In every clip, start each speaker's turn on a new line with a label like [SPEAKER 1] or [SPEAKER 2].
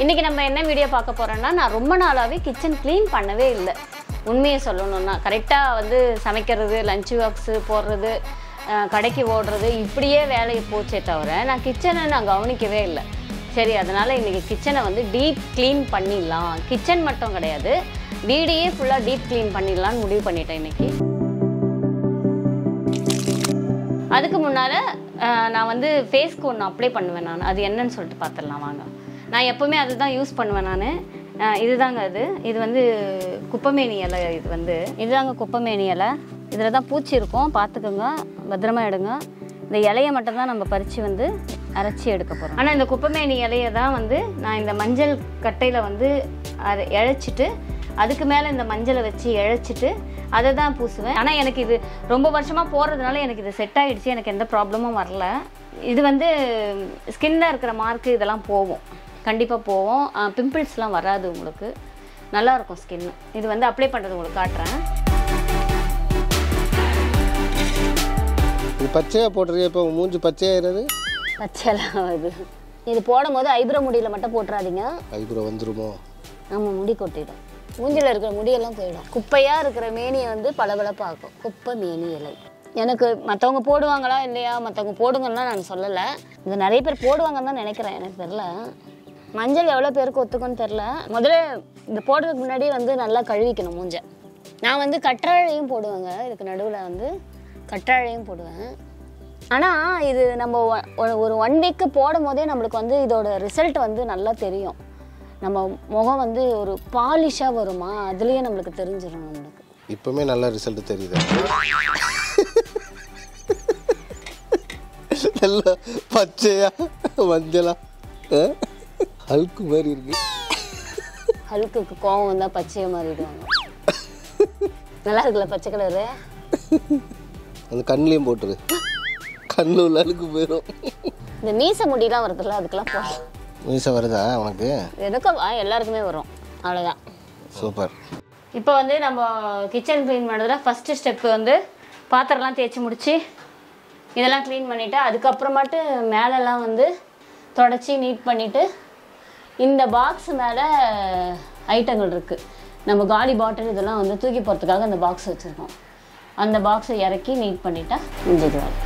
[SPEAKER 1] இன்றைக்கி நம்ம என்ன வீடியோ பார்க்க போகிறோன்னா நான் ரொம்ப நாளாகவே கிச்சன் க்ளீன் பண்ணவே இல்லை உண்மையை சொல்லணும்னா கரெக்டாக வந்து சமைக்கிறது லஞ்ச் பாக்ஸு போடுறது அஹ், கடைக்கு ஓடுறது இப்படியே வேலையை போச்சே தவிர நான் கிச்சனை நான் கவனிக்கவே இல்லை சரி அதனால் இன்றைக்கி கிச்சனை வந்து டீப் க்ளீன் பண்ணிடலாம் கிச்சன் மட்டும் கிடையாது வீடையே ஃபுல்லாக டீப் க்ளீன் பண்ணிடலான்னு முடிவு பண்ணிட்டேன் இன்றைக்கி அதுக்கு முன்னால் நான் வந்து ஃபேஸ்க்கு ஒன்று அப்ளை பண்ணுவேன் நான் அது என்னன்னு சொல்லிட்டு பார்த்துடலாம் வாங்க நான் எப்போவுமே அதுதான் யூஸ் பண்ணுவேன் நான் இதுதாங்க அது இது வந்து குப்பைமேனி இலை இது வந்து இதுதாங்க குப்பைமேனி இலை இதில் தான் பூச்சி இருக்கும் பார்த்துக்கோங்க பத்திரமா எடுங்க இந்த இலையை மட்டும்தான் நம்ம பறித்து வந்து அரைச்சி எடுக்க போகிறோம் ஆனால் இந்த குப்பைமேனி இலையை தான் வந்து நான் இந்த மஞ்சள் கட்டையில் வந்து அதை இழைச்சிட்டு அதுக்கு மேலே இந்த மஞ்சளை வச்சு இழைச்சிட்டு அதை தான் பூசுவேன் ஆனால் எனக்கு இது ரொம்ப வருஷமாக போடுறதுனால எனக்கு இது செட் ஆகிடுச்சு எனக்கு எந்த ப்ராப்ளமும் வரல இது வந்து ஸ்கின்னில் இருக்கிற மார்க்கு இதெல்லாம் போகும் கண்டிப்பாக போகும் பிம்பிள்ஸ்லாம் வராது உங்களுக்கு நல்லாயிருக்கும் ஸ்கின் இது வந்து அப்ளை பண்ணுறது உங்களுக்கு காட்டுறேன்
[SPEAKER 2] இது பச்சையாக போட்டுருக்கீங்க இப்போ மூஞ்சி பச்சையாகிறது
[SPEAKER 1] பச்சைலாம் வருது இது போடும்போது ஐப்ரோ முடியில் மட்டும் போட்டுறாதீங்க
[SPEAKER 2] ஐப்ரோ வந்துருமோ
[SPEAKER 1] நம்ம முடி கொட்டிடும் மூஞ்சில் இருக்கிற முடியெல்லாம் போயிடும் குப்பையாக இருக்கிற மேனியை வந்து பளபளப்பாக்கும் குப்பை மேனி இலை எனக்கு மற்றவங்க போடுவாங்களா இல்லையா மற்றவங்க போடுங்கன்னா நான் சொல்லலை இது நிறைய பேர் போடுவாங்கன்னு தான் நினைக்கிறேன் எனக்கு தெரில மஞ்சள் எவ்வளோ பேருக்கு ஒத்துக்கும்னு தெரில முதல்ல இது போடுறதுக்கு முன்னாடி வந்து நல்லா கழுவிக்கணும் மூஞ்சை நான் வந்து கற்றாழையும் போடுவேங்க இதுக்கு நடுவில் வந்து கற்றாழையும் போடுவேன் ஆனால் இது நம்ம ஒ- ஒரு- ஒரு ஒன் வீக்கு போடும் போதே நம்மளுக்கு வந்து இதோட ரிசல்ட் வந்து நல்லா தெரியும் நம்ம முகம் வந்து ஒரு பாலிஷாக வருமா அதுலேயே நம்மளுக்கு தெரிஞ்சிடும் நம்மளுக்கு
[SPEAKER 2] இப்போமே நல்ல ரிசல்ட் தெரியுது நல்லா பச்சையா மஞ்சளா ஆ? அழுக்கு மாதிரி இருக்கு
[SPEAKER 1] ஹல்குக்கு கோவம் வந்தால் பச்சையை மாறிடுவாங்க நல்லா இருக்குல்ல பச்சை கலரு
[SPEAKER 2] அந்த கண்ணிலையும் போட்டுரு கண்ணில் உள்ள அழுக்கு போயிடும்
[SPEAKER 1] இந்த மீச முடியெல்லாம் வருதுல்ல அதுக்கெல்லாம் போடலாம்
[SPEAKER 2] மீசை வருதா உனக்கு
[SPEAKER 1] எனக்கும் வா, எல்லாருக்குமே வரும் அவ்வளோதான்
[SPEAKER 2] சூப்பர்
[SPEAKER 1] இப்போ வந்து நம்ம கிச்சன் க்ளீன் பண்ணுறதுல ஃபஸ்ட்டு ஸ்டெப்பு வந்து பாத்திரம்லாம் தேய்ச்சி முடிச்சு இதெல்லாம் க்ளீன் பண்ணிவிட்டு அதுக்கப்புறமாட்டு மேலெல்லாம் வந்து தொடச்சி நீட் பண்ணிவிட்டு இந்த பாக்ஸ் மேலே ஐட்டங்கள் இருக்குது நம்ம காலி பாட்டில் இதெல்லாம் வந்து தூக்கி போகிறதுக்காக அந்த பாக்ஸ் வச்சுருக்கோம் அந்த பாக்ஸை இறக்கி நீட் பண்ணிட்டா முடிஞ்சது வேலை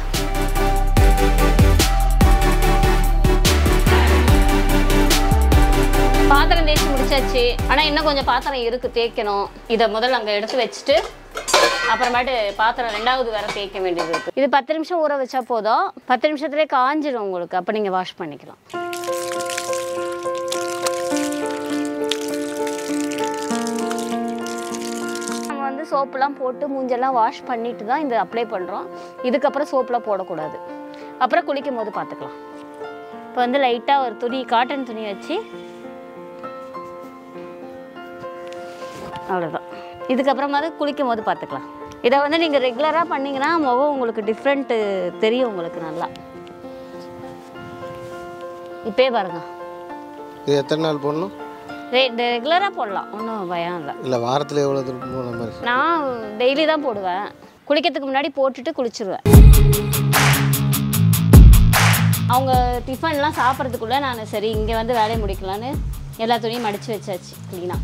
[SPEAKER 1] பாத்திரம் தேய்ச்சி முடிச்சாச்சு ஆனால் இன்னும் கொஞ்சம் பாத்திரம் இருக்குது தேய்க்கணும் இதை முதல்ல அங்கே எடுத்து வச்சுட்டு அப்புறமேட்டு பாத்திரம் ரெண்டாவது வேற தேய்க்க வேண்டியது இருக்குது இது பத்து நிமிஷம் ஊற வச்சா போதும் பத்து நிமிஷத்துலேயே காஞ்சிடும் உங்களுக்கு அப்போ நீங்கள் வாஷ் பண்ணிக்கலாம் நம்ம வந்து சோப்புலாம் போட்டு மூஞ்செல்லாம் வாஷ் பண்ணிட்டு தான் இந்த அப்ளை பண்ணுறோம் இதுக்கப்புறம் சோப்புலாம் போடக்கூடாது அப்புறம் குளிக்கும் போது பார்த்துக்கலாம் இப்போ வந்து லைட்டாக ஒரு துணி காட்டன் துணி வச்சு அவ்வளோதான் இதுக்கப்புறமா தான் குளிக்கும் போது பார்த்துக்கலாம் இதை வந்து நீங்கள் ரெகுலராக பண்ணீங்கன்னா முகம் உங்களுக்கு டிஃப்ரெண்ட்டு தெரியும் உங்களுக்கு நல்லா இப்பயே பாருங்க
[SPEAKER 2] இது எத்தனை நாள் போடணும்
[SPEAKER 1] ரெகுலராக போடலாம் ஒன்றும் பயம் இல்லை
[SPEAKER 2] இல்லை வாரத்தில் எவ்வளோ தூரம் போன மாதிரி
[SPEAKER 1] நான் டெய்லி தான் போடுவேன் குளிக்கிறதுக்கு முன்னாடி போட்டுட்டு குளிச்சிருவேன் அவங்க டிஃபன்லாம் சாப்பிட்றதுக்குள்ளே நான் சரி இங்கே வந்து வேலையை முடிக்கலான்னு எல்லா துணியும் மடித்து வச்சாச்சு க்ளீனாக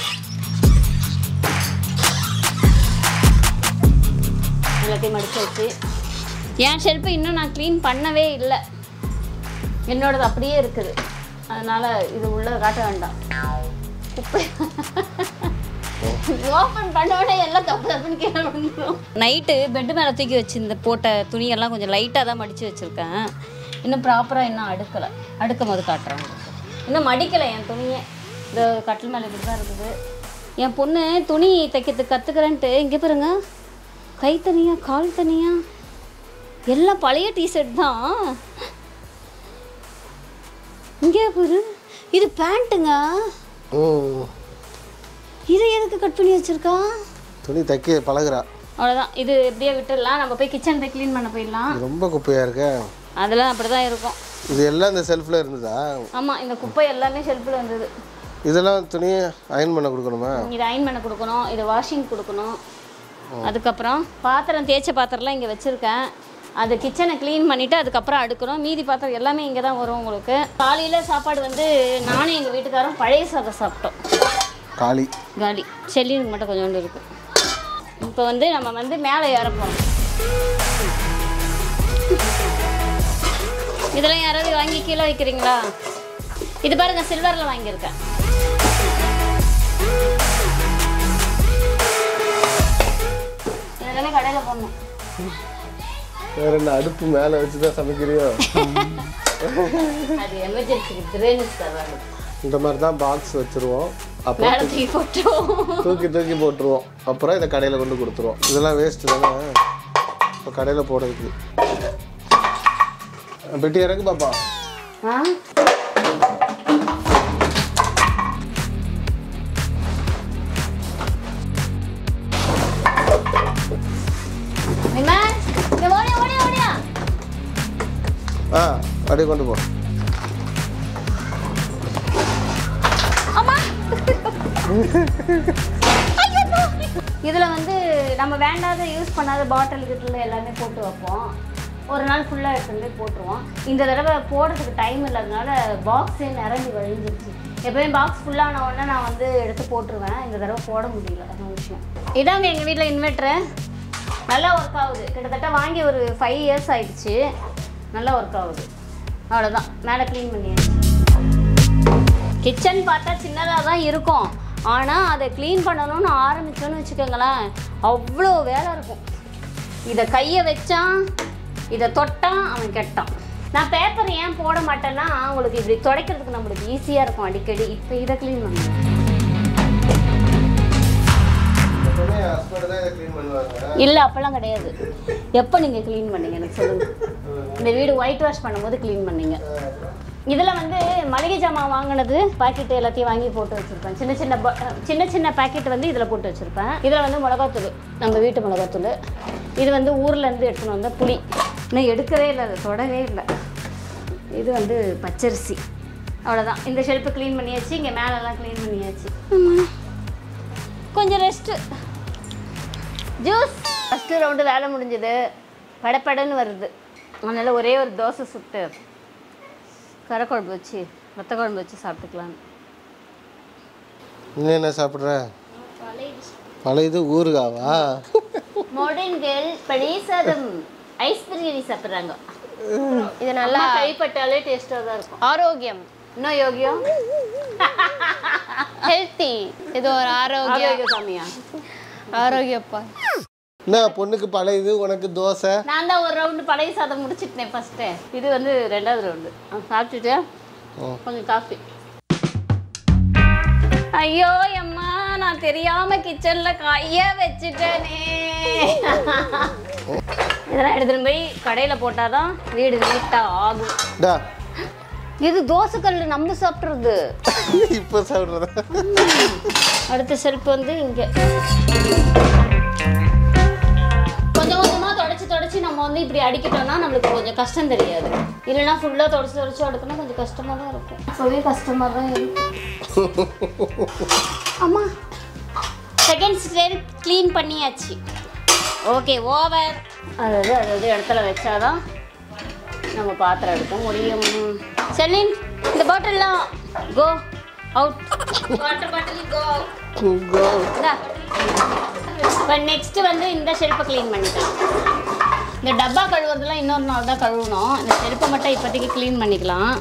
[SPEAKER 1] எல்லாத்தையும் மடிச்சு வச்சு என் ஷெல்ஃபை இன்னும் நான் க்ளீன் பண்ணவே இல்லை என்னோடது அப்படியே இருக்குது அதனால் இது உள்ள காட்ட வேண்டாம் குப்பை ஓப்பன் பண்ண உடனே எல்லாம் தப்பு தப்புன்னு கீழே விழுந்துரும் நைட்டு பெட்டு மேலே தூக்கி வச்சிருந்த போட்ட துணியெல்லாம் கொஞ்சம் லைட்டாக தான் மடித்து வச்சுருக்கேன் இன்னும் ப்ராப்பராக இன்னும் அடுக்கலை அடுக்கும் போது காட்டுறேன் உங்களுக்கு. இன்னும் மடிக்கலை என் துணியை இந்த கட்டில் மேலே இப்படி தான் இருக்குது என் பொண்ணு துணி தைக்கிறதுக்கு கற்றுக்கிறேன்ட்டு இங்கே பாருங்க கை தனியா கால் தனியா எல்லாம் பழைய டிஷர்ட் தான் இங்கே பாரு இது பேண்ட்டுங்க
[SPEAKER 2] ம்
[SPEAKER 1] இதை எதுக்கு கட் பண்ணி வச்சிருக்கா
[SPEAKER 2] துணி தைக்க பழகுறா
[SPEAKER 1] அவ்வளோதான் இது எப்படியே விட்டுடலாம் நம்ம போய் கிச்சன் போய் க்ளீன் பண்ண போயிடலாம்
[SPEAKER 2] இது ரொம்ப குப்பையாக இருக்க
[SPEAKER 1] அதெல்லாம் அப்படி தான் இருக்கும்
[SPEAKER 2] இது எல்லாம் இந்த செல்ஃபில் இருந்ததா
[SPEAKER 1] ஆமாம் இந்த குப்பை எல்லாமே ஷெல்ஃபில் இருந்தது
[SPEAKER 2] இதெல்லாம் துணியை அயன் பண்ண கொடுக்கணுமா
[SPEAKER 1] இது அயன் பண்ண கொடுக்கணும் இது வாஷிங் கொடுக்கணும் அதுக்கப்புறம் பாத்திரம் தேய்ச்ச பாத்திரம்லாம் இங்கே வச்சுருக்கேன் அது கிச்சனை க்ளீன் பண்ணிவிட்டு அதுக்கப்புறம் அடுக்கணும் மீதி பாத்திரம் எல்லாமே இங்கே தான் வரும் உங்களுக்கு காலையில் சாப்பாடு வந்து நானும் எங்கள் வீட்டுக்காரும் பழைய சாதம் சாப்பிட்டோம்
[SPEAKER 2] காளி
[SPEAKER 1] காலி செல்லினுக்கு மட்டும் கொஞ்சோண்டு இருக்கு இப்போ வந்து நம்ம வந்து மேலே ஏற போகிறோம் இதெல்லாம் யாராவது வாங்கி கீழே வைக்கிறீங்களா இது பாருங்க சில்வரில் வாங்கியிருக்கேன் இதெல்லாமே கடையில் போடணும்
[SPEAKER 2] வேற என்ன அடுப்பு மேலே வச்சு தான் சமைக்கிறியோ
[SPEAKER 1] அது எமர்ஜென்சிக்கு திரேனஸ் தருவாங்க
[SPEAKER 2] இந்த மாதிரி தான் பாக்ஸ் வச்சுருவோம் அப்புறம்
[SPEAKER 1] மேலே தூக்கி போட்டுருவோம்
[SPEAKER 2] தூக்கி தூக்கி போட்டுருவோம் அப்புறம் இதை கடையில் கொண்டு கொடுத்துருவோம் இதெல்லாம் வேஸ்ட் தானே இப்போ கடையில் போடுறதுக்கு பெட்டி இறக்கு பாப்பா
[SPEAKER 1] ஆ விமல், இங்க ஓடியா, ஓடியா, ஓடியா.
[SPEAKER 2] ஆ அப்படியே கொண்டு போ
[SPEAKER 1] அம்மா. ஐயோ. இதுல வந்து நம்ம வேண்டாத யூஸ் பண்ணாத பாட்டில் கிட்டில் எல்லாமே போட்டு வைப்போம் ஒரு நாள் ஃபுல்லாக எடுத்துட்டு போய் போட்டுருவோம் இந்த தடவை போடுறதுக்கு டைம் இல்லாதனால பாக்ஸே நிரம்பி வழிஞ்சிருச்சு எப்பயுமே பாக்ஸ் ஃபுல்லான உடனே நான் வந்து எடுத்து போட்டுருவேன் இந்த தடவை போட முடியல அதான் விஷயம் இதாங்க எங்கள் வீட்டில் இன்வெர்ட்ரு நல்லா ஒர்க் ஆகுது கிட்டத்தட்ட வாங்கி ஒரு ஃபைவ் இயர்ஸ் ஆயிடுச்சு நல்லா ஒர்க் ஆகுது அவ்வளோதான் மேலே க்ளீன் பண்ணியாச்சு கிச்சன் பார்த்தா சின்னதாக தான் இருக்கும் ஆனால் அதை க்ளீன் பண்ணணும்னு ஆரம்பிச்சோன்னு வச்சுக்கோங்களேன் அவ்வளோ வேலை இருக்கும் இதை கையை வச்சான் இதை தொட்டான் அவன் கெட்டான் நான் பேப்பர் ஏன் போட மாட்டேன்னா உங்களுக்கு இப்படி துடைக்கிறதுக்கு நம்மளுக்கு ஈஸியாக இருக்கும் அடிக்கடி இப்போ இதை க்ளீன் பண்ணணும்
[SPEAKER 2] எப்பவுமே என் ஹஸ்பண்ட் தான் இதை க்ளீன் பண்ணுவாங்க
[SPEAKER 1] இல்லை அப்போல்லாம் கிடையாது எப்போ நீங்கள் க்ளீன் பண்ணீங்க எனக்கு சொல்லுங்கள் இந்த வீடு ஒயிட் வாஷ் பண்ணும்போது க்ளீன் பண்ணீங்க இதில் வந்து மளிகை ஜாமான் வாங்கினது பாக்கெட் எல்லாத்தையும் வாங்கி போட்டு வச்சுருப்பேன் சின்ன சின்ன ப- சின்ன சின்ன பாக்கெட் வந்து இதில் போட்டு வச்சுருப்பேன் இதில் வந்து மிளகாத்தூள் நம்ம வீட்டு மிளகாத்தூள் இது வந்து ஊர்லேருந்து எடுத்துன்னு வந்த புளி இன்னும் எடுக்கவே இல்லை அதை தொடவே இல்லை இது வந்து பச்சரிசி அவ்வளோதான் இந்த ஷெல்ஃபு க்ளீன் பண்ணியாச்சு இங்கே மேலெல்லாம் க்ளீன் பண்ணியாச்சு ஆமா. கொஞ்சம் ரெஸ்ட்டு ஜூஸ் ஃபஸ்ட்டு ரவுண்டு வேலை முடிஞ்சது படப்படன்னு வருது அதனால் ஒரே ஒரு தோசை சுட்டு கரைக்குழம்பு வச்சு வத்த குழம்பு வச்சு சாப்பிட்டுக்கலாம்
[SPEAKER 2] இன்னும் என்ன சாப்பிட்ற பழைய இது ஊறுகாவா
[SPEAKER 1] மாடர்ன்கள் பழைய சாதம் ஐஸ் பிரியாணி சாப்பிட்றாங்க
[SPEAKER 3] இது
[SPEAKER 1] நல்லா
[SPEAKER 3] நல்லா
[SPEAKER 1] கைப்பட்டாலே டேஸ்ட்டாக தான் இருக்கும்
[SPEAKER 3] ஆரோக்கியம்
[SPEAKER 1] இன்னும் யோகியம்
[SPEAKER 3] ஹெல்த்தி இது ஒரு ஆரோக்கியம்
[SPEAKER 1] ஆரோக்கிய சாமியா
[SPEAKER 3] ஆரோக்கியப்பா
[SPEAKER 2] என்ன பொண்ணுக்கு பழைய இது உனக்கு தோசை
[SPEAKER 1] நான் தான் ஒரு ரவுண்டு பழைய சாதம் முடிச்சிட்டேன் ஃபஸ்ட்டு இது வந்து ரெண்டாவது ரவுண்டு சாப்பிட்டுட்டு
[SPEAKER 2] ம்.
[SPEAKER 1] கொஞ்சம் காஃபி ஐயோ அம்மா நான் தெரியாம கிச்சன்ல கைய வச்சுட்டேனே இதெல்லாம் எடுத்துட்டு போய் கடையில போட்டாதான் வீடு நீட்டா ஆகும்
[SPEAKER 2] டா
[SPEAKER 1] இது தோசைக்கல் நம்ம சாப்பிட்றது
[SPEAKER 2] இப்போ சாப்பிட்றதா
[SPEAKER 1] அடுத்த செல்ஃப் வந்து இங்க கொஞ்சம் கொஞ்சமா தொடச்சி தொடச்சி நம்ம வந்து இப்படி அடிக்கிட்டோம்னா நம்மளுக்கு கொஞ்சம் கஷ்டம் தெரியாது இல்லைன்னா ஃபுல்லா தொடச்சி தொடச்சி அடுக்கணும் கொஞ்சம் கஷ்டமா தான் இருக்கும் இப்போவே கஷ்டமா தான் இருக்கும் அம்மா செகண்ட் ஸ்டெப் க்ளீன் பண்ணியாச்சு ஓகே ஓவர் அதாவது அதாவது இடத்துல வச்சாதான் நம்ம பாத்திரம் எடுக்க முடியும் செல்லின் இந்த பாட்டில்லாம் கோ அவுட் வாட்டர் பாட்டில் கோ இப்போ நெக்ஸ்ட் வந்து இந்த ஷெல்ஃபை க்ளீன் பண்ணிக்கலாம் இந்த டப்பா கழுவுறதுலாம் இன்னொரு நாள் தான் கழுவணும் இந்த ஷெல்ஃபை மட்டும் இப்போதைக்கு க்ளீன் பண்ணிக்கலாம்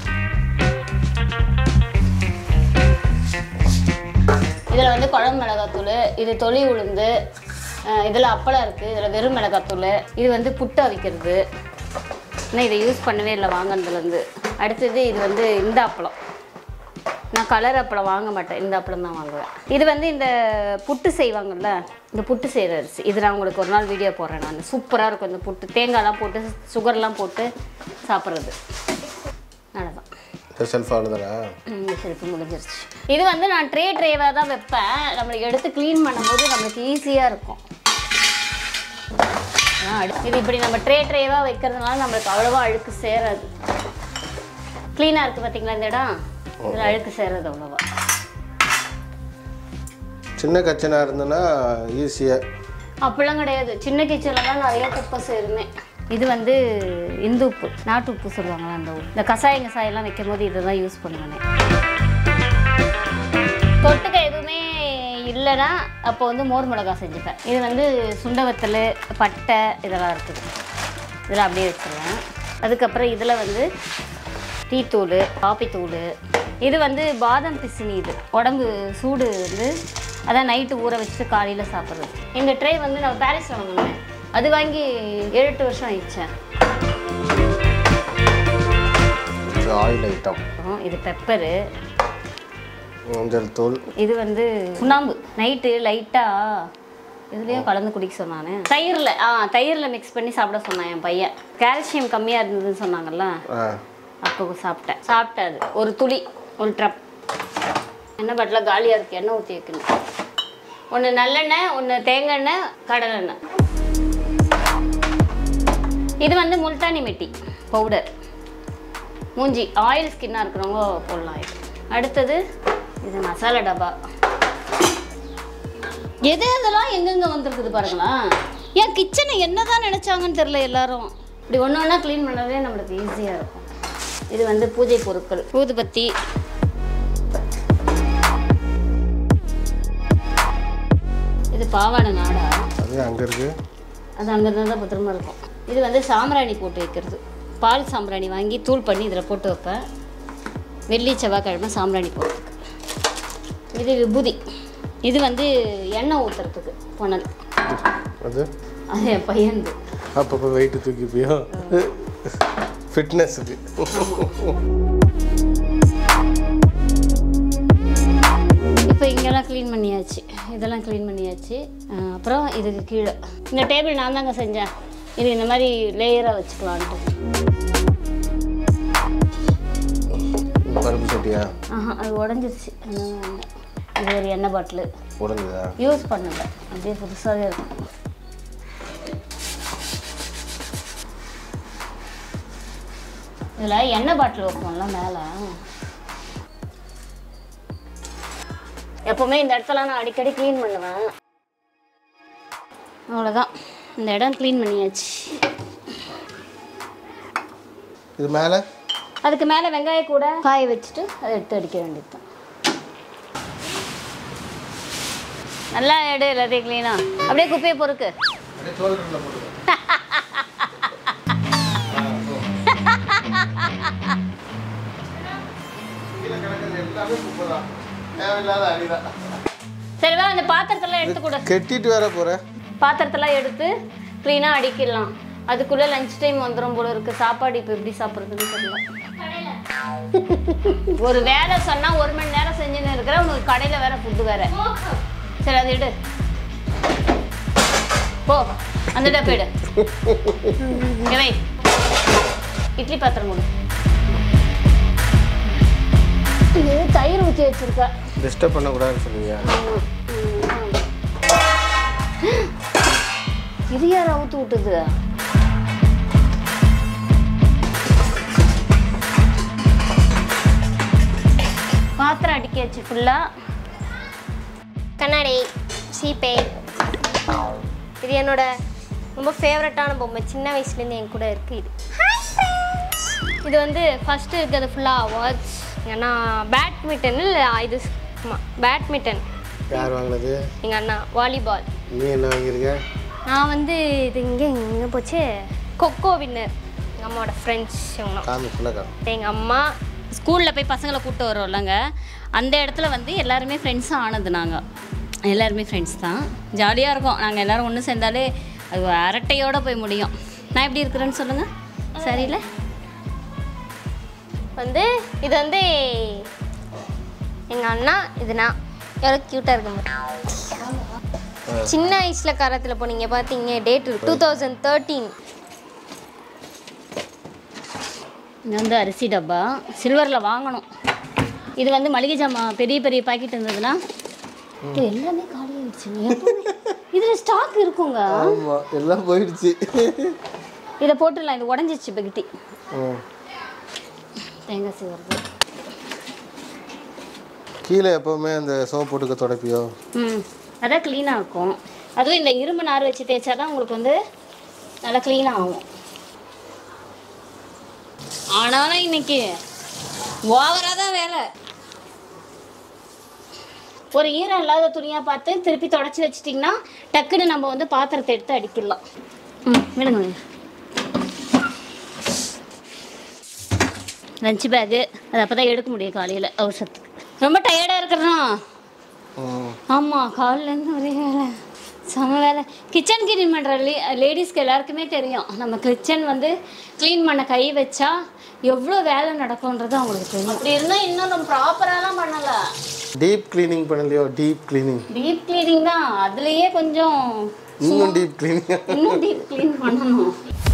[SPEAKER 1] இதில் வந்து குழம்பு மிளகாத்தூள் இது தொளி உளுந்து இதில் அப்பளம் இருக்குது இதில் வெறும் மிளகாத்தூள் இது வந்து புட்டு அவிக்கிறது இன்னும் இதை யூஸ் பண்ணவே இல்லை வாங்கினதுலேருந்து அடுத்தது இது வந்து இந்த அப்பளம் நான் கலர் அப்பளம் வாங்க மாட்டேன் இந்த அப்பளம் தான் வாங்குவேன் இது வந்து இந்த புட்டு செய்வாங்கல்ல இந்த புட்டு செய்கிற அரிசி இது நான் உங்களுக்கு ஒரு நாள் வீடியோ போடுறேன் நான் சூப்பராக இருக்கும் இந்த புட்டு தேங்காய்லாம் போட்டு சுகர்லாம் போட்டு சாப்பிட்றது அவ்வளோதான்
[SPEAKER 2] இந்த செல்ஃப் அவ்வளோதானா
[SPEAKER 1] இந்த செல்ஃபு முடிஞ்சிருச்சு இது வந்து நான் ட்ரே ட்ரேவாக தான் வைப்பேன் நம்மளுக்கு எடுத்து க்ளீன் பண்ணும்போது நம்மளுக்கு ஈஸியாக இருக்கும் அதான் அடு- இது இப்படி நம்ம ட்ரே ட்ரேவாக வைக்கிறதுனால நம்மளுக்கு அவ்வளோவா அழுக்கு சேராது க்ளீனாக இருக்குது பார்த்தீங்களா இந்த இடம் இதில் அழுக்கு சேராது அவ்வளோவா
[SPEAKER 2] சின்ன கச்சனாக இருந்ததுன்னா ஈஸியாக
[SPEAKER 1] அப்படிலாம் கிடையாது சின்ன கிச்சனில் தான் நிறைய குப்பை சேருமே இது வந்து இந்து உப்பு நாட்டு உப்பு சொல்லுவாங்கல்ல அந்த உப்பு இந்த கசாயம் கசாயெல்லாம் வைக்கும் போது இதை தான் யூஸ் பண்ணுவேன் தொட்டுக்க எதுவுமே இல்லைன்னா அப்போ வந்து மோர் மிளகா செஞ்சுப்பேன் இது வந்து சுண்டவத்தல் பட்டை இதெல்லாம் இருக்குது இதெல்லாம் அப்படியே வச்சிருவேன் அதுக்கப்புறம் இதில் வந்து டீத்தூள் காப்பித்தூள் இது வந்து பாதாம் பிசினி இது உடம்பு சூடு வந்து அதான் நைட்டு ஊற வச்சுட்டு காலையில் சாப்பிட்றது இந்த ட்ரே வந்து நான் பாரிஸில் வாங்கினேன் அது வாங்கி ஏழு எட்டு வருஷம் ஆயிடுச்சேன்
[SPEAKER 2] இது ஆயில் ஐட்டம்
[SPEAKER 1] அப்புறம் இது பெப்பரு
[SPEAKER 2] மஞ்சள் தூள்
[SPEAKER 1] இது வந்து சுண்ணாம்பு நைட்டு லைட்டாக இதுலேயும் கலந்து குடிக்க சொன்னானே தயிரில் ஆ தயிரில் மிக்ஸ் பண்ணி சாப்பிட சொன்னான் என் பையன் கால்சியம் கம்மியாக இருந்ததுன்னு சொன்னாங்கல்ல
[SPEAKER 2] ஆ
[SPEAKER 1] அப்போ சாப்பிட்டேன் சாப்பிட்டேன் அது ஒரு துளி ஒரு ட்ரப் எண்ணெய் பாட்டில் காலியாக இருக்கு எண்ணெய் ஊற்றி வைக்கணும் ஒன்று நல்லெண்ணெய் ஒன்று தேங்காய் எண்ணெய் கடலெண்ணெய் இது வந்து முல்தானி மெட்டி பவுடர் மூஞ்சி ஆயில் ஸ்கின்னாக இருக்கிறவங்க போடலாம் இது அடுத்தது இது மசாலா டப்பா எது எதெல்லாம் எங்கெங்க வந்திருக்குது பாருங்களா ஏன் கிச்சனை என்னதான் நினைச்சாங்கன்னு தெரியல எல்லாரும் இப்படி ஒன்று ஒன்றா க்ளீன் பண்ணவே நம்மளுக்கு ஈஸியாக இருக்கும் இது வந்து பூஜை பொருட்கள் ஊதுபத்தி இது பாவாடை நாடா
[SPEAKER 2] அது அங்கே இருக்கு
[SPEAKER 1] அது அங்கே தான் பத்திரமா இருக்கும் இது வந்து சாம்பிராணி போட்டு வைக்கிறது பால் சாம்பிராணி வாங்கி தூள் பண்ணி இதில் போட்டு வைப்பேன் வெள்ளி செவ்வாய்க்கிழமை சாம்பிராணி போடுறதுக்கு இது விபூதி இது வந்து எண்ணெய் ஊற்றுறதுக்கு புனல்
[SPEAKER 2] அது
[SPEAKER 1] அது என் பையன்து
[SPEAKER 2] அப்பப்போ வெயிட்டு தூக்கிப்பியோ ஃபிட்னஸுக்கு
[SPEAKER 1] இப்போ இங்கெல்லாம் க்ளீன் பண்ணியாச்சு இதெல்லாம் க்ளீன் பண்ணியாச்சு அஹ் அப்புறம் இதுக்கு கீழே இந்த டேபிள் நான் தாங்க செஞ்சேன் இது இந்த மாதிரி லேயராக வச்சுக்கலான்ட்டு
[SPEAKER 2] பருப்பு சட்டியா
[SPEAKER 1] ஆஹா அது உடஞ்சிருச்சு அதனால வேண்டாம். இது ஒரு எண்ணெய் பாட்டிலு
[SPEAKER 2] உடஞ்சுதா
[SPEAKER 1] யூஸ் பண்ணல அப்படியே புதுசாகவே இருக்கும் இதில் எண்ணெய் பாட்டில் வைப்போம்ல மேலே எப்போவுமே இந்த இடத்துல நான் அடிக்கடி க்ளீன் பண்ணுவேன் அவ்வளோதான் இந்த இடம் க்ளீன் பண்ணியாச்சு
[SPEAKER 2] இது மேலே
[SPEAKER 1] அதுக்கு மேலே வெங்காய கூட காய வச்சுட்டு அதை எடுத்து அடிக்க வேண்டியது தான் நல்லா எடு எல்லாத்தையும் க்ளீனாக அப்படியே குப்பையை பொறுக்கு
[SPEAKER 2] தேவையில்லாத அடிதான்
[SPEAKER 1] சரி வா அந்த பாத்திரத்தெல்லாம் எடுத்து கொடு
[SPEAKER 2] கெட்டிட்டு வேற போகிறேன்
[SPEAKER 1] பாத்திரத்தெல்லாம் எடுத்து க்ளீனாக அடிக்கிடலாம் அதுக்குள்ளே லஞ்ச் டைம் வந்துடும் போல இருக்கு சாப்பாடு இப்போ எப்படி சாப்பிட்றதுன்னு தெரியல ஒரு வேலை சொன்னால் ஒரு மணி நேரம் செஞ்சுன்னு இருக்கிற உனக்கு கடையில் வேற ஃபுட்டு வேற சரி அதை எடு போ அந்த டப்பை எடு இங்க வை இட்லி பாத்திரம் கொடு இது தயிர் ஊற்றி வச்சிருக்க
[SPEAKER 2] டிஸ்டர்ப் பண்ணக்கூடாதுன்னு சொல்லுவியா
[SPEAKER 1] இது யார் அவுத்து விட்டது பாத்திரம் அடிக்காச்சு ஃபுல்லாக
[SPEAKER 3] கண்ணாடி சீப்பே இது என்னோட ரொம்ப ஃபேவரட்டான பொம்மை சின்ன வயசுலேருந்து என் கூட இருக்கு இது இது வந்து ஃபஸ்ட்டு இருக்கிறது ஃபுல்லாக வாட்ச் ஏன்னா பேட்மிட்டன் இல்லை இது ஆமாம் பேட்மிட்டன்
[SPEAKER 2] யார் வாங்கினது
[SPEAKER 3] எங்கள் அண்ணா வாலிபால்
[SPEAKER 2] நீ என்ன வாங்கியிருக்க
[SPEAKER 3] நான் வந்து இது இங்கே எங்கே போச்சு கொக்கோ வின்னர் எங்கள் அம்மாவோட ஃப்ரெண்ட்ஸ் இவங்க
[SPEAKER 2] காமி ஃபுல்லாக காமி
[SPEAKER 3] எங்கள் அம்மா
[SPEAKER 1] ஸ்கூலில் போய் பசங்களை கூப்பிட்டு வரோம்லங்க அந்த இடத்துல வந்து எல்லாருமே ஃப்ரெண்ட்ஸாக ஆனது நாங்கள் எல்லாருமே ஃப்ரெண்ட்ஸ் தான் ஜாலியாக இருக்கும் நாங்கள் எல்லோரும் ஒன்று சேர்ந்தாலே அது ஒரு அரட்டையோடு போய் முடியும் நான் எப்படி இருக்கிறேன்னு சொல்லுங்கள் சரியில்லை
[SPEAKER 3] வந்து இது வந்து எங்கள் அண்ணா இது நான் எவ்வளோ க்யூட்டாக இருக்கும் பாரு. சின்ன வயசில் காரத்தில் போனீங்க பார்த்தீங்க டேட் டூ தௌசண்ட் தேர்ட்டீன்
[SPEAKER 1] இது வந்து அரிசி டப்பா சில்வரில் வாங்கணும் இது வந்து மளிகை ஜாமான் பெரிய பெரிய பாக்கெட் இருந்ததுன்னா இது எல்லாமே காலி ஆயிடுச்சுங்க இதில் ஸ்டாக் இருக்குங்க
[SPEAKER 2] ஆமாம் எல்லாம் போயிடுச்சு
[SPEAKER 1] இதை போட்டுடலாம் இது உடஞ்சிச்சு பக்கெட்டி
[SPEAKER 2] ம்
[SPEAKER 1] தேங்காய் சீவரது
[SPEAKER 2] கீழே எப்போவுமே அந்த சோப் போட்டுக்க தொடப்பியோ
[SPEAKER 1] ம் அதான் க்ளீனாக இருக்கும் அதுவும் இந்த இரும்பு நார் வச்சு தேய்ச்சா தான் உங்களுக்கு வந்து நல்லா க்ளீனாக ஆகும் ஆனாலும் இன்னைக்கு ஓவராக தான் வேலை ஒரு ஈரம் இல்லாத துணியாக பார்த்து திருப்பி தொடச்சி வச்சிட்டிங்கன்னா டக்குன்னு நம்ம வந்து பாத்திரத்தை எடுத்து அடிக்கிடலாம் ம் விடுங்க விடுங்க. லஞ்ச் பேக்கு அது அப்போ தான் எடுக்க முடியும் காலையில் அவசரத்துக்கு ரொம்ப டயர்டாக இருக்கிறனா
[SPEAKER 2] ம்
[SPEAKER 1] ஆமாம் காலிலேருந்து ஒரே வேலை செம வேலை கிச்சன் க்ளீன் பண்ணுற லே லேடிஸ்க்கு எல்லாருக்குமே தெரியும் நம்ம கிச்சன் வந்து க்ளீன் பண்ண கை வச்சா எவ்வளோ வேலை நடக்கும்ன்றது அவங்களுக்கு தெரியும் அப்படி இருந்தால் இன்னும் நம்ம ப்ராப்பராலாம் பண்ணலை
[SPEAKER 2] டீப் க்ளீனிங் பண்ணலையோ டீப் க்ளீனிங்
[SPEAKER 1] டீப் க்ளீனிங் தான் அதுலேயே கொஞ்சம்
[SPEAKER 2] இன்னும் டீப் க்ளீனிங்
[SPEAKER 1] இன்னும் டீப் க்ளீன் பண்ணணும்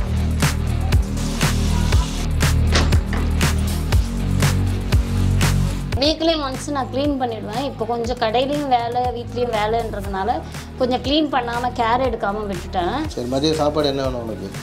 [SPEAKER 1] வீக்லி ஒன்ஸ் நான் க்ளீன் பண்ணிடுவேன் இப்போ கொஞ்சம் கடையிலையும் வேலை வீட்லேயும் வேலைன்றதுனால கொஞ்சம் க்ளீன் பண்ணாமல் கேர் எடுக்காமல் விட்டுட்டேன்
[SPEAKER 2] சரி மதியம் சாப்பாடு என்ன வேணும் உனக்கு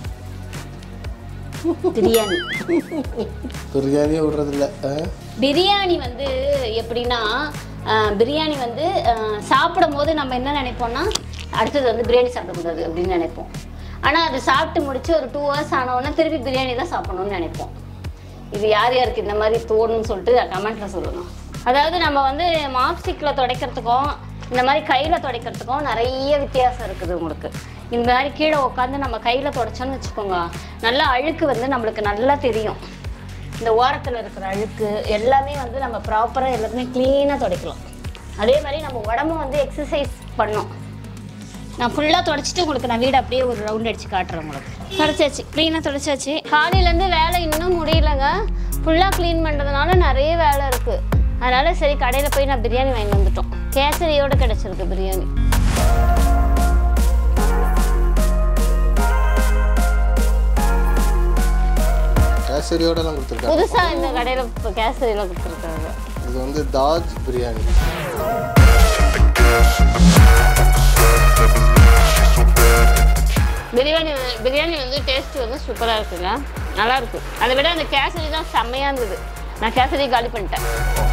[SPEAKER 1] பிரியாணி
[SPEAKER 2] பிரியாணியே விடுறதில்ல ஆ?
[SPEAKER 1] பிரியாணி வந்து எப்படின்னா ஆஹ், பிரியாணி வந்து ஆஹ், சாப்பிடும் போது நம்ம என்ன நினைப்போம்னா அடுத்தது வந்து பிரியாணி சாப்பிடக்கூடாது அப்படின்னு நினைப்போம் ஆனால் அது சாப்பிட்டு முடிச்சு ஒரு டூ ஹவர்ஸ் ஆனவுடனே திருப்பி பிரியாணி தான் சாப்பிடணும்னு நினைப்போம் இது யார் யாருக்கு இந்த மாதிரி தோணும்னு சொல்லிட்டு கமெண்ட்டில் சொல்லணும் அதாவது நம்ம வந்து மாப்ஸ்டிக்கில் துடைக்கிறதுக்கும் இந்த மாதிரி கையில் துடைக்கிறதுக்கும் நிறைய வித்தியாசம் இருக்குது உங்களுக்கு இந்த மாதிரி கீழே உட்காந்து நம்ம கையில் துடைச்சோன்னு வச்சுக்கோங்க நல்லா அழுக்கு வந்து நம்மளுக்கு நல்லா தெரியும் இந்த ஓரத்தில் இருக்கிற அழுக்கு எல்லாமே வந்து நம்ம ப்ராப்பராக எல்லாத்தையுமே க்ளீனாக துடைக்கலாம் அதே மாதிரி நம்ம உடம்பு வந்து எக்ஸசைஸ் பண்ணோம் நான் ஃபுல்லாக தொடச்சிட்டு உங்களுக்கு நான் வீடு அப்படியே ஒரு ரவுண்ட் அடிச்சு காட்டுறேன் உங்களுக்கு தொடச்சாச்சு க்ளீனாக தொடச்சாச்சு காலையிலேருந்து வேலை இன்னும் முடியலங்க ஃபுல்லாக க்ளீன் பண்ணுறதுனால நிறைய வேலை இருக்குது அதனால சரி கடையில் போய் நான் பிரியாணி வாங்கி வந்துட்டோம் கேசரியோடு கிடச்சிருக்கு பிரியாணி
[SPEAKER 2] கேசரியோடலாம் கொடுத்துருக்காங்க
[SPEAKER 1] புதுசாக இந்த கடையில் இப்போ கேசரியில் கொடுத்துருக்காங்க
[SPEAKER 2] இது வந்து தாஜ் பிரியாணி
[SPEAKER 1] பிரியாணி வந்து- பிரியாணி வந்து டேஸ்ட் வந்து சூப்பராக இருக்குங்க நல்லா இருக்கு அதை விட அந்த கேசரி தான் செம்மையாக இருந்தது நான் கேசரி காலி பண்ணிட்டேன்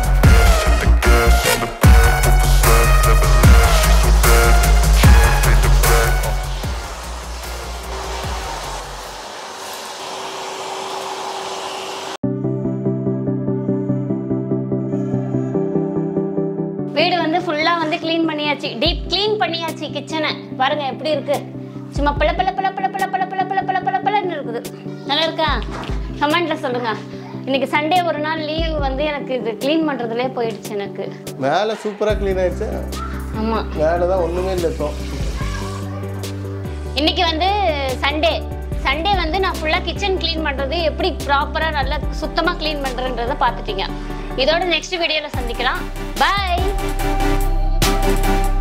[SPEAKER 1] வீடு வந்து ஃபுல்லாக வந்து க்ளீன் பண்ணியாச்சு டீப் க்ளீன் பண்ணியாச்சு கிச்சனை பாருங்க எப்படி இருக்கு சும்மா பல பல பல பல பல பல பல பல பல பல பலன்னு இருக்குது நல்லா இருக்கா கமெண்ட்ல சொல்லுங்க இன்னைக்கு சண்டே ஒரு நாள் லீவ் வந்து எனக்கு இது க்ளீன் பண்ணுறதுலே போயிடுச்சு எனக்கு
[SPEAKER 2] மேலே சூப்பராக க்ளீன் ஆயிடுச்சு
[SPEAKER 1] ஆமாம்
[SPEAKER 2] மேலே தான் ஒன்றுமே இல்லை இப்போ
[SPEAKER 1] இன்னைக்கு வந்து சண்டே சண்டே வந்து நான் ஃபுல்லாக கிச்சன் க்ளீன் பண்ணுறது எப்படி ப்ராப்பராக நல்லா சுத்தமாக க்ளீன் பண்ணுறன்றதை பார்த்துட்டீங்க இதோட நெக்ஸ்ட் வீடியோவில் சந்திக்கலாம் பாய்